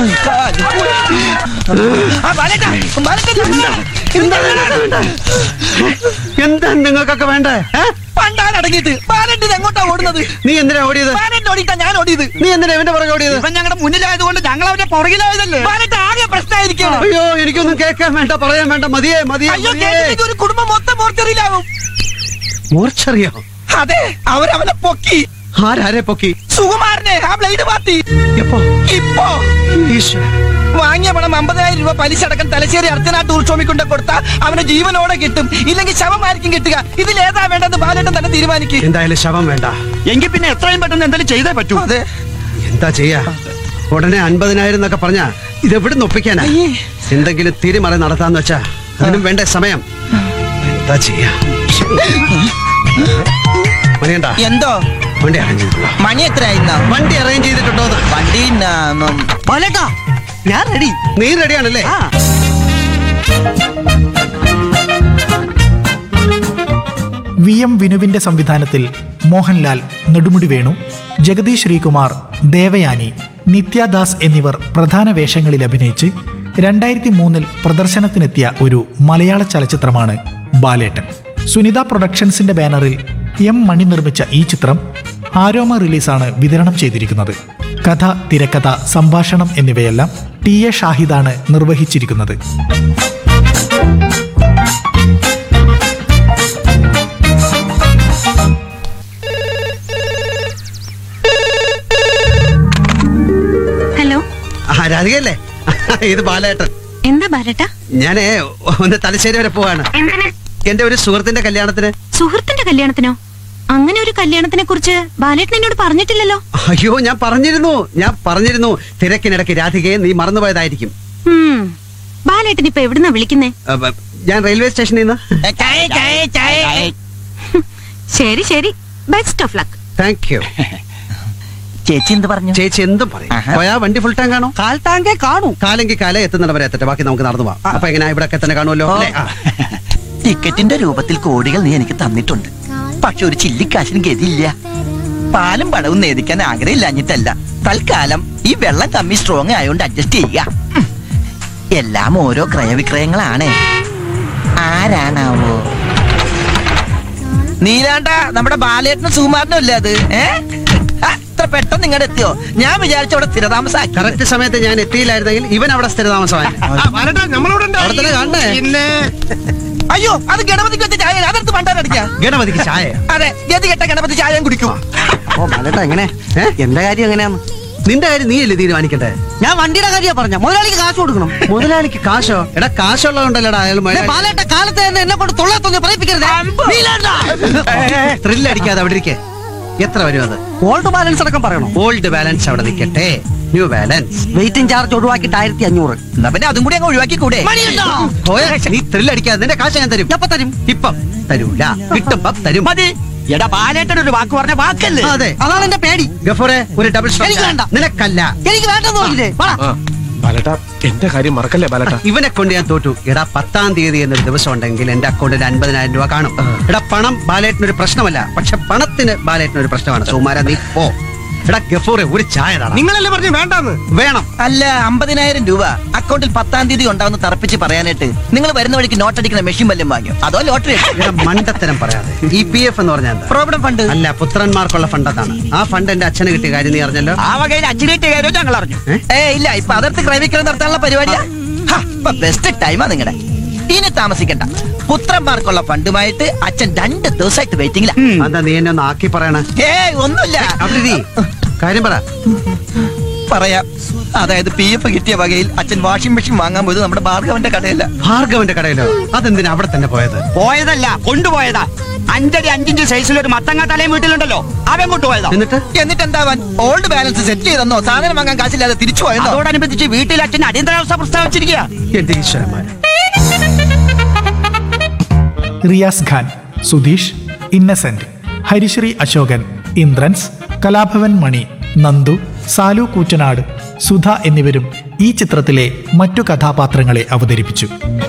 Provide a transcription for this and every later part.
ആ, ബാലേട്ടാ, ബാലേട്ടാ, എന്താ വേണ്ടത്? എന്താ നിങ്ങൾക്കൊക്കെ വേണ്ടേ ഏ? പണ്ടാണ് അടങ്ങിയിട്ട് ബാലറ്റ് ഇത് എങ്ങോട്ടാ ഓടുന്നത് നീ എന്തിനാ ഓടിയത് ബാലറ്റ് ഓടിയിട്ടാ ഞാൻ ഓടിയത് നീ എന്തിനാ ഇവന്റെ പുറകെ ഓടിയത് ഇവൻ ഞങ്ങളുടെ മുന്നിലായതുകൊണ്ട് ഞങ്ങൾ അവന്റെ പുറകിലായതല്ലേ ബാലറ്റ് ആകെ പ്രശ്നമായിരിക്കണം അയ്യോ എനിക്കൊന്നും കേൾക്കാൻ വേണ്ട പറയാൻ വേണ്ട മതിയേ മതിയേ അയ്യോ മതിയേ. കേട്ടിട്ട് ഒരു കുടുംബം മൊത്തം മോർച്ചറിയിലാവും മോർച്ചറിയോ അതെ അവരവനെ പൊക്കി ആരാരെ പൊക്കി സുകുമാരനെ ആ ബ്ലേഡ് പാർട്ടി എപ്പോ ഇപ്പോ ഈശ്വര വാങ്ങിയ പണം അമ്പതിനായിരം രൂപ പലിശ അടക്കം തലശ്ശേരി അർച്ചന ടൂർഷോമി കൊണ്ട് കൊടുത്താൽ അവന് ജീവനോടെ കിട്ടും ഇല്ലെങ്കിൽ ശവമായിരിക്കും കിട്ടുക ഇതിൽ ഏതാ വേണ്ടത് ബാലേട്ടൻ തന്നെ തീരുമാനിക്കും എന്തായാലും ശവം വേണ്ട എങ്കിൽ പിന്നെ എത്രയും പെട്ടെന്ന് എന്തെങ്കിലും ചെയ്തേ പറ്റൂ അതെ എന്താ ചെയ്യാ ഉടനെ അൻപതിനായിരം എന്നൊക്കെ പറഞ്ഞാ ഇതെവിടെ ഒപ്പിക്കാനാ അയ്യേ. എന്തെങ്കിലും തിരിമറി നടത്താന്ന് വെച്ചാ അതിനും വേണ്ട സമയം എന്താ ചെയ്യാ മണിയണ്ട എന്തോ വണ്ടി അറേഞ്ച് ചെയ്തിട്ടുണ്ടോ മണി എത്രയായിരുന്ന വണ്ടി അറേഞ്ച് ചെയ്തിട്ടുണ്ടോ എന്ന്? വണ്ടി ബാലേട്ടാ ഞാൻ റെഡി നീ റെഡിയാണല്ലേ വി എം വിനുവിന്റെ സംവിധാനത്തിൽ മോഹൻലാൽ നെടുമുടി വേണു ജഗദീഷ് ശ്രീകുമാർ ദേവയാനി നിത്യദാസ് എന്നിവർ പ്രധാന വേഷങ്ങളിൽ അഭിനയിച്ച് രണ്ടായിരത്തി മൂന്നിൽ പ്രദർശനത്തിനെത്തിയ ഒരു മലയാള ചലച്ചിത്രമാണ് ബാലേട്ടൻ സുനിത പ്രൊഡക്ഷൻസിന്റെ ബാനറിൽ എം മണി നിർമ്മിച്ച ഈ ചിത്രം ആരോമ റിലീസാണ് വിതരണം ചെയ്തിരിക്കുന്നത് കഥ തിരക്കഥ സംഭാഷണം എന്നിവയെല്ലാം ടി എ ഷാഹിദാണ് നിർവഹിച്ചിരിക്കുന്നത് ഹലോ ആ രാധികയല്ലേ ഇത് ബാലേട്ടൻ എന്താ ബാലട്ട ഞാനേ ഒന്ന് തലശ്ശേരി വരെ പോവാണ് എന്തിന് എന്റെ ഒരു സുഹൃത്തിന്റെ കല്യാണത്തിന് സുഹൃത്തിന്റെ കല്യാണത്തിനോ അങ്ങനെ ഒരു കല്യാണത്തിനെ കുറിച്ച് ബാലേട്ടൻ എന്നോട് പറഞ്ഞിട്ടില്ലല്ലോ അയ്യോ ഞാൻ പറഞ്ഞിരുന്നു ഞാൻ പറഞ്ഞിരുന്നു തിരക്കിനിടയ്ക്ക് രാധികയെ നീ മറന്നുപോയതായിരിക്കും ഉം. ബാലേട്ടൻ ഇപ്പൊ എവിടുന്നാ വിളിക്കുന്നേ അപ്പൊ ഞാൻ റെയിൽവേ സ്റ്റേഷനിൽ നിന്ന് ചായ ചായ ചായ ശരി ശരി best of luck thank you ചേച്ചി എന്ത് പറഞ്ഞു ചേച്ചി എന്തും പറയും ആഹാ. പോയാ വണ്ടി ഫുൾ ടൈം കാണോ കാൽ ടാങ്കേ കാണൂ കാലെങ്കിൽ കാല എത്തുന്നിടവരെ എത്തട്ടെ ബാക്കി നമുക്ക് നടന്നു പോവാം അപ്പൊ എങ്ങനെ ഇവിടെ തന്നെ കാണുമല്ലോ അല്ലേ? ആ. ടിക്കറ്റിന്റെ രൂപത്തിൽ കോടികൾ നീ എനിക്ക് തന്നിട്ടുണ്ട് പക്ഷെ ഒരു ചില്ലിക്കാശിന് ഗതിയില്ല പാലും പടവും നേദിക്കാൻ ആഗ്രഹമില്ലാഞ്ഞിട്ടല്ല തൽക്കാലം ഈ വെള്ളം കമ്മി സ്ട്രോങ് ആയതുകൊണ്ട് അഡ്ജസ്റ്റ് ചെയ്യുക ഉം. എല്ലാം ഓരോ ക്രയവിക്രയങ്ങളാണ് ആരാണാവോ നീലാണ്ട നമ്മുടെ ബാലേട്ടനും സുകുമാരനും അല്ലേ അത് ഏ ആ, ഇത്ര പെട്ടെന്ന് ഇങ്ങോട്ട് എത്തിയോ ഞാൻ വിചാരിച്ചു അവിടെ സ്ഥിരതാമസാക്കി കറക്റ്റ് സമയത്ത് ഞാൻ എത്തിയില്ലായിരുന്നെങ്കിൽ ഇവൻ അവിടെ സ്ഥിരതാമസമായി അവിടെ തന്നെ കാണണേ അയ്യോ അത് ഗണപതിക്ക് വെച്ച ചായ അതെടുത്ത് പണ്ടാരടിക്കാം ഗണപതിക്ക് ചായ അതെ ഗതി കെട്ട ഗണപതി ചായ കുടിക്കും ഓ ബാലേട്ടാ എങ്ങനെ ഏ? എന്റെ കാര്യം എങ്ങനെയാന്ന് നിന്റെ കാര്യം നീയല്ലേ തീരുമാനിക്കട്ടെ ഞാൻ വണ്ടിയുടെ കാര്യ പറഞ്ഞ മുതലാളിക്ക് കാശ് കൊടുക്കണം മുതലാളിക്ക് കാശോ എടാ കാശുള്ളതുകൊണ്ടല്ലടാ അയാൾ ദേ, ബാലേട്ട കാലത്ത് തന്നെ എന്നെ കൊണ്ട് തൊള്ളത്തൊന്ന് പറയിപ്പിക്കരുത് ത്രില്ല് അടിക്കാതെ അവിടെ ഇരിക്കേ എത്ര വരും അത് ഓൾഡ് ബാലൻസ് അടക്കം പറയണോ ഓൾഡ് ബാലൻസ് അവിടെ നിൽക്കട്ടെ ന്യൂ ബാലൻസ് വെയിറ്റിംഗ് ചാർജ് ഒഴിവാക്കിയിട്ട് ആയിരത്തി അഞ്ഞൂറ് എന്നാ പിന്നെ അതും കൂടി അങ്ങ് ഒഴിവാക്കി കൂടെ പോയ നീ ത്രില്ല് അടിക്കാതെ നിന്റെ കാശ് ഞാൻ തരും എപ്പ തരും ഇപ്പം തരൂല കിട്ടുമ്പം തരും മതി എടാ ബാലേട്ടൻ ഒരു വാക്ക് പറഞ്ഞ വാക്കല്ലേ അതെ അതാണ് എന്റെ പേടി ഗഫൂറെ ഒരു ഡബിൾ എനിക്ക് വേണ്ട. നിനക്കല്ല എനിക്ക് വേണ്ടെന്ന് പറഞ്ഞില്ലേ വാടാ. ആ ബാലട്ട എന്റെ കാര്യം മറക്കല്ലേ ബാലട്ട ഇവനെ കൊണ്ട് ഞാൻ തോറ്റു എടാ പത്താം തീയതി എന്നൊരു ദിവസം ഉണ്ടെങ്കിൽ എന്റെ അക്കൗണ്ടിൽ അൻപതിനായിരം രൂപ കാണും എടാ പണം ബാലേട്ടിനൊരു പ്രശ്നമല്ല പക്ഷെ പണത്തിന് ബാലേട്ടിനൊരു പ്രശ്നമാണ് സുമാര നീ പോ എടാ ഗഫൂറെ ഒരു ചായ താടാ. നിങ്ങളല്ലേ പറഞ്ഞു വേണ്ടാന്ന് വേണം അല്ല അമ്പതിനായിരം രൂപ അക്കൗണ്ടിൽ പത്താം തീയതി ഉണ്ടാവുന്ന തറപ്പിച്ച് പറയാനായിട്ട് നിങ്ങൾ വരുന്ന വഴിക്ക് നോട്ട് അടിക്കുന്ന മെഷീൻ വല്ലതും വാങ്ങിയോ അതോ ലോട്ടറി എടാ മണ്ടത്തരം പറയാതെ ഈ പി എഫ് എന്ന് പറഞ്ഞാൽ എന്താ പ്രോബ്ലം ഫണ്ട് അല്ല പുത്രന്മാർക്കുള്ള ഫണ്ട് അതാണ് ആ ഫണ്ട് എന്റെ അച്ഛന് കിട്ടിയ കാര്യം നീ അറിഞ്ഞല്ലോ ആ വകയിൽ അച്ഛനേറ്റ കാര്യം ഞങ്ങൾ അറിഞ്ഞു ഏ? ഏ ഇല്ല ഇപ്പൊ അതിർത്ത് ക്രൈവിക്രയം നടത്താനുള്ള പരിപാടിയാ ബെസ്റ്റ് ടൈമാ നിങ്ങളുടെ ഇനി താമസിക്കണ്ട പുത്രന്മാർക്കുള്ള ഫണ്ടുമായിട്ട് അച്ഛൻ രണ്ട് ദിവസമായിട്ട് വെയിറ്റിംഗില എന്താ നീ എന്നെ ഒന്ന് ആക്കി പറയണ ഏ ഒന്നുമില്ല അവിടെ ഇരി. കാര്യം പറ പറയാം അതായത് പി എഫ് കിട്ടിയ വകയിൽ അച്ഛൻ വാഷിംഗ് മെഷീൻ വാങ്ങാൻ പോയത് നമ്മുടെ ഭാർഗവന്റെ കടയല്ല ഭാർഗവന്റെ കടയിലോ അതെന്തിനാ അവിടെ തന്നെ പോയത് പോയതല്ല കൊണ്ടുപോയതാ അഞ്ചടി അഞ്ചിഞ്ച് സൈസിൽ ഒരു മത്തങ്ങ തലയും വീട്ടിലുണ്ടല്ലോ അവൻ കൊണ്ടുപോയതാ എന്നിട്ട് എന്നിട്ട് എന്താവാൻ ഓൾഡ് ബാലൻസ് സെറ്റ് ചെയ്തെന്നോ സാധനം വാങ്ങാൻ കാശില്ലാതെ തിരിച്ചു പോയെന്നോ അതോടനുബന്ധിച്ച് വീട്ടിൽ അച്ഛൻ അടിയന്തരാവസ്ഥ പ്രസ്താവിച്ചിരിക്കുക എന്റെ ഈശ്വരന്മാരെ റിയാസ് ഖാൻ സുധീഷ് ഇന്നസെന്റ് ഹരിശ്രീ അശോകൻ ഇന്ദ്രൻസ് കലാഭവൻ മണി നന്ദു സാലു കൂറ്റനാട് സുധ എന്നിവരും ഈ ചിത്രത്തിലെ മറ്റു കഥാപാത്രങ്ങളെ അവതരിപ്പിച്ചു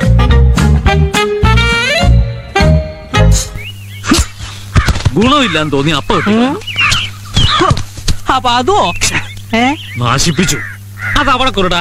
ഗുണമില്ലാന്ന് തോന്നി അപ്പ അപ്പൊ അതോ ഏ നാശിപ്പിച്ചു അത് അവിടെ കുരുടാ